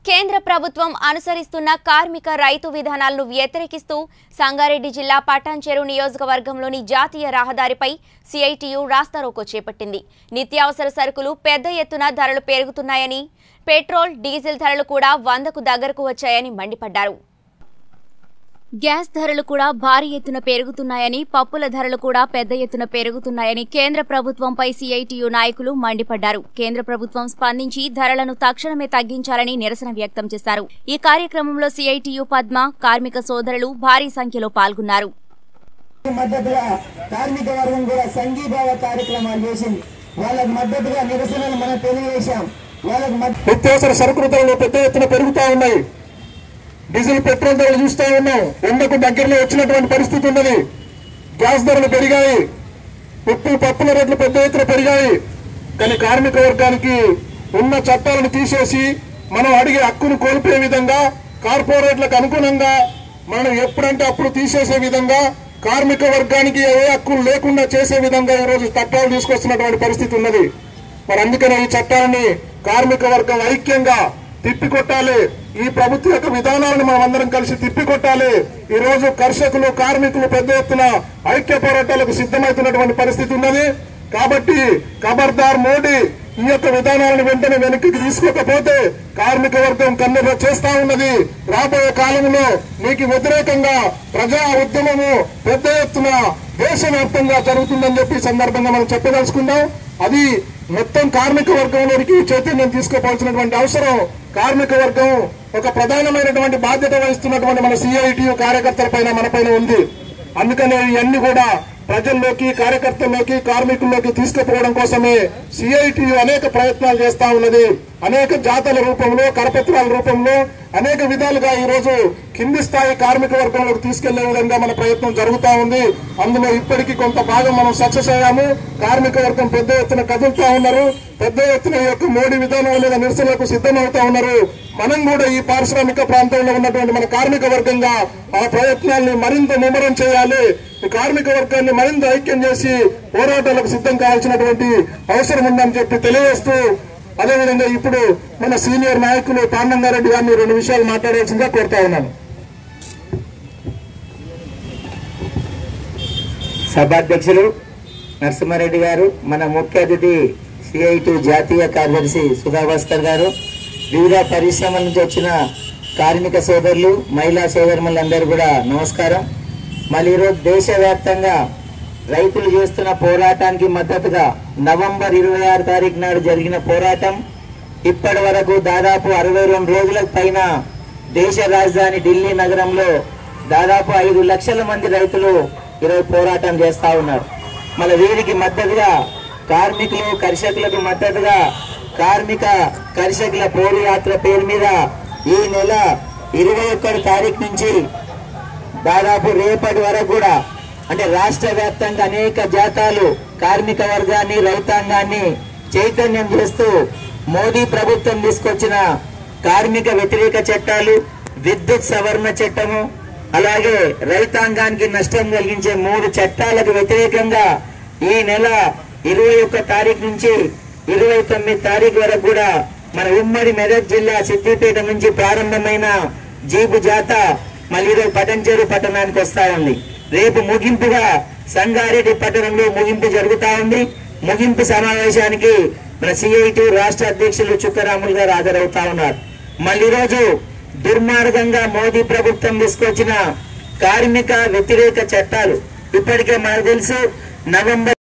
కేంద్ర ప్రభుత్వం అనుసరిస్తున్న కార్మిక రైతు విధానాలను వ్యతిరేకిస్తూ సంగారెడ్డి జిల్లా పటాన్చెరు నియోజకవర్గంలోని జాతీయ రహదారిపై సిఐటియు రాస్తారోకో చేపట్టింది నిత్యావసర సరుకులు పెద్ద ఎత్తున ధరలు పెరుగుతున్నాయని పెట్రోల్ డీజిల్ ధరలు కూడా వందకు దగ్గరకు వచ్చాయని మండిపడ్డారు గ్యాస్ ధరలు కూడా భారీ ఎత్తున పెరుగుతున్నాయని పప్పుల ధరలు కూడా పెద్ద ఎత్తున పెరుగుతున్నాయని కేంద్ర ప్రభుత్వంపై సిఐటియు నాయకులు మండిపడ్డారు కేంద్ర ప్రభుత్వం స్పందించి ధరలను తక్షణమే తగ్గించాలని నిరసన వ్యక్తం చేశారు ఈ కార్యక్రమంలో సిఐటియు పద్మ కార్మిక సోదరులు భారీ సంఖ్యలో పాల్గొన్నారు మద్దతుగా కార్మిక వర్గం కూడా సంఘీభావ కార్యక్రమాలు చేసింది వాళ్ళకు మద్దతుగా నిరసనలు మనం తెలియజేశాం వాళ్ళకు మద్దతు నిత్యావసర సరుకుల ధరలు పెద్ద ఎత్తున పెరుగుతా ఉన్నాయి డీజిల్ పెట్రోల్ ధరలు చూస్తా ఉన్నాం వందకు దగ్గరలో వచ్చినటువంటి పరిస్థితి ఉన్నది గ్యాస్ ధరలు పెరిగాయి ఉప్పు పప్పుల రేట్లు పెద్ద ఎత్తున పెరిగాయి కానీ కార్మిక వర్గానికి ఉన్న చట్టాలను తీసేసి మనం అడిగే హక్కును కోల్పోయే విధంగా కార్పొరేట్లకు అనుగుణంగా మనం ఎప్పుడంటే అప్పుడు తీసేసే విధంగా కార్మిక వర్గానికి ఏ హక్కులు లేకుండా చేసే విధంగా ఈరోజు చట్టాలు తీసుకొస్తున్నటువంటి పరిస్థితి ఉన్నది మరి అందుకనే ఈ చట్టాలని కార్మిక వర్గం ఐక్యంగా తిప్పికొట్టాలి ఈ ప్రభుత్వ యొక్క విధానాలను మనం అందరం కలిసి తిప్పికొట్టాలి ఈ రోజు కర్షకులు కార్మికులు పెద్ద ఎత్తున ఐక్య పోరాటాలకు సిద్ధమవుతున్నటువంటి పరిస్థితి ఉన్నది కాబట్టి ఖబర్దార్ మోడీ ఈ యొక్క విధానాలను వెంటనే వెనక్కి తీసుకోకపోతే కార్మిక వర్గం కన్నెర చేస్తా ఉన్నది రాబోయే కాలంలో మీకు వ్యతిరేకంగా ప్రజా ఉద్యమము పెద్ద ఎత్తున దేశవ్యాప్తంగా జరుగుతుందని చెప్పి ఈ సందర్భంగా మనం చెప్పదలుచుకుందాం అది మొత్తం కార్మిక వర్గంలోనికి చైతన్యం తీసుకోవాల్సినటువంటి అవసరం కార్మిక వర్గం ఒక ప్రధానమైనటువంటి బాధ్యత వహిస్తున్నటువంటి మన సిఐటియు కార్యకర్తల పైన మన పైన ఉంది అందుకనే ఇవన్నీ కూడా ప్రజల్లోకి కార్యకర్తల్లోకి కార్మికుల్లోకి తీసుకుపోవడం కోసమే సిఐటియు అనేక ప్రయత్నాలు చేస్తా ఉన్నది అనేక జాతల రూపంలో కరపత్రాల రూపంలో అనేక విధాలుగా ఈ రోజు కింది స్థాయి కార్మిక వర్గంలోకి తీసుకెళ్లే విధంగా మన ప్రయత్నం జరుగుతా ఉంది అందులో ఇప్పటికీ కొంత భాగం మనం సక్సెస్ అయ్యాము కార్మిక వర్గం పెద్ద ఎత్తున కదులుతా ఉన్నారు పెద్ద ఎత్తున ఈ యొక్క మోడీ విధానం మీద నిరసనలకు సిద్ధమవుతా ఉన్నారు మనం కూడా ఈ పారిశ్రామిక ప్రాంతంలో ఉన్నటువంటి మన కార్మిక వర్గంగా ఆ ప్రయత్నాల్ని మరింత ముమ్మరం చేయాలి ఈ కార్మిక వర్గాన్ని మరింత ఐక్యం చేసి పోరాటాలకు సిద్ధం కావాల్సినటువంటి అవసరం ఉందని చెప్పి తెలియజేస్తూ అదేవిధంగా ఇప్పుడు మన సీనియర్ నాయకులు పాండంగారెడ్డి గారిని రెండు విషయాలు మాట్లాడాల్సిందిగా కోరుతా ఉన్నాను సభాధ్యక్షులు నరసింహారెడ్డి గారు మన ముఖ్య అతిథి సిఐటి జాతీయ కార్యదర్శి సుధాభాస్కర్ గారు వివిధ పరిశ్రమల నుంచి వచ్చిన కార్మిక సోదరులు మహిళా సోదరులందరూ కూడా నమస్కారం మళ్ళీ ఈరోజు దేశవ్యాప్తంగా రైతులు చేస్తున్న పోరాటానికి మద్దతుగా నవంబర్ ఇరవై ఆరు తారీఖు నాడు జరిగిన పోరాటం ఇప్పటి వరకు దాదాపు అరవై రెండు రోజుల పైన దేశ రాజధాని ఢిల్లీ నగరంలో దాదాపు ఐదు లక్షల మంది రైతులు ఈరోజు పోరాటం చేస్తా ఉన్నారు మన వీరికి మద్దతుగా కార్మికులు కర్షకులకు మద్దతుగా కార్మిక కర్షకుల పోరు యాత్ర పేరు మీద ఈ నెల ఇరవై ఒక్కటి తారీఖు నుంచి దాదాపు రేపటి వరకు కూడా అంటే రాష్ట్ర వ్యాప్తంగా అనేక జాతాలు కార్మిక వర్గాన్ని రైతాంగాన్ని చైతన్యం చేస్తూ మోదీ ప్రభుత్వం తీసుకొచ్చిన కార్మిక వ్యతిరేక చట్టాలు విద్యుత్ సవరణ చట్టము అలాగే రైతాంగానికి నష్టం కలిగించే మూడు చట్టాలకు వ్యతిరేకంగా ఈ నెల ఇరవై ఒక్క తారీఖు నుంచి ఇరవై తొమ్మిది తారీఖు వరకు కూడా మన ఉమ్మడి మెదక్ జిల్లా సిద్దిపేట నుంచి ప్రారంభమైన జీబు జాత మళ్ళీ ఈరోజు పటంచేరు పట్టణానికి వస్తా ఉంది రేపు ముగింపుగా సంగారెడ్డి పట్టణంలో ముగింపు జరుగుతా ఉంది ముగింపు సమావేశానికి మన సిఐటి రాష్ట్ర అధ్యక్షులు చుక్కరాములు గారు హాజరవుతా ఉన్నారు మళ్ళీ రోజు దుర్మార్గంగా మోదీ ప్రభుత్వం తీసుకొచ్చిన కార్మిక వ్యతిరేక చట్టాలు ఇప్పటికే మనకు తెలుసు నవంబర్